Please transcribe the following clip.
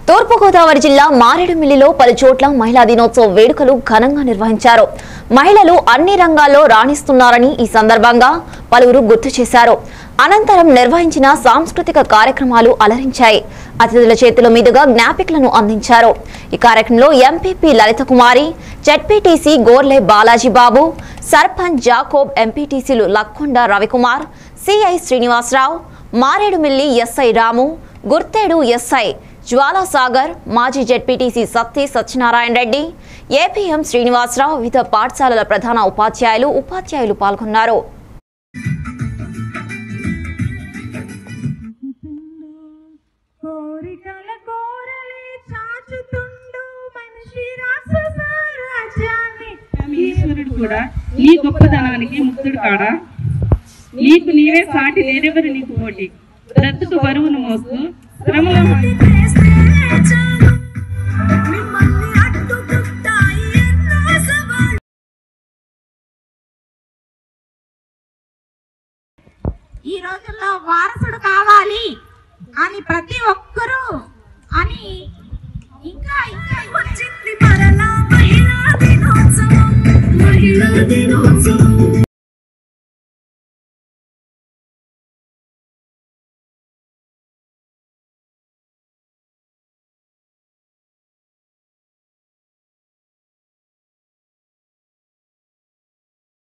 తూర్పుగోదావరి జిల్లా మారేడుమిల్లిలో పలు చోట్ల మహిళా దినోత్సవ వేడుకలు ఘనంగా నిర్వహించారు మహిళలు అన్ని రంగాల్లో రాణిస్తున్నారని ఈ సందర్భంగా పలువురు గుర్తు చేశారు అనంతరం నిర్వహించిన సాంస్కృతిక కార్యక్రమాలు అలరించాయి అతిథుల చేతుల మీదుగా జ్ఞాపికలను అందించారు ఈ కార్యక్రమంలో MPP Lalitha Kumari ZPTC Gorle Balaji Babu sarpanch Jacob ఎంపీటీసీలు Lakkonda Ravikumar CI Srinivasarao Maredumilli SI Ramu Gurthedu SI Jwalasagar మాజీ జెడ్పీటీసీ సత్తి సత్యనారాయణ రెడ్డి ఏపీఎం శ్రీనివాసరావు వివిధ పాఠశాలల ప్రధాన ఉపాధ్యాయులు ఉపాధ్యాయులు పాల్గొన్నారు కోరికల కోరలే చాచుతుండు మనిషి రాక్షస రాజ్యాన్ని ఈశ్వరుడు కూడా నీ గొప్పదనానికి ముక్తుడు కాడా నీకు నీవే సాటి లేరెవరు నీకు పోటీ బ్రతుకు బరువును మోస్తూ శ్రమలో వేస్తే చాలు. మిమ్మల్ని అడ్డుకుంటాయి ఎన్నో సవాళ్ళు. ఈ రోజుల్లో వారసుడు కావాలి అని ప్రతి ఒక్కరూ అని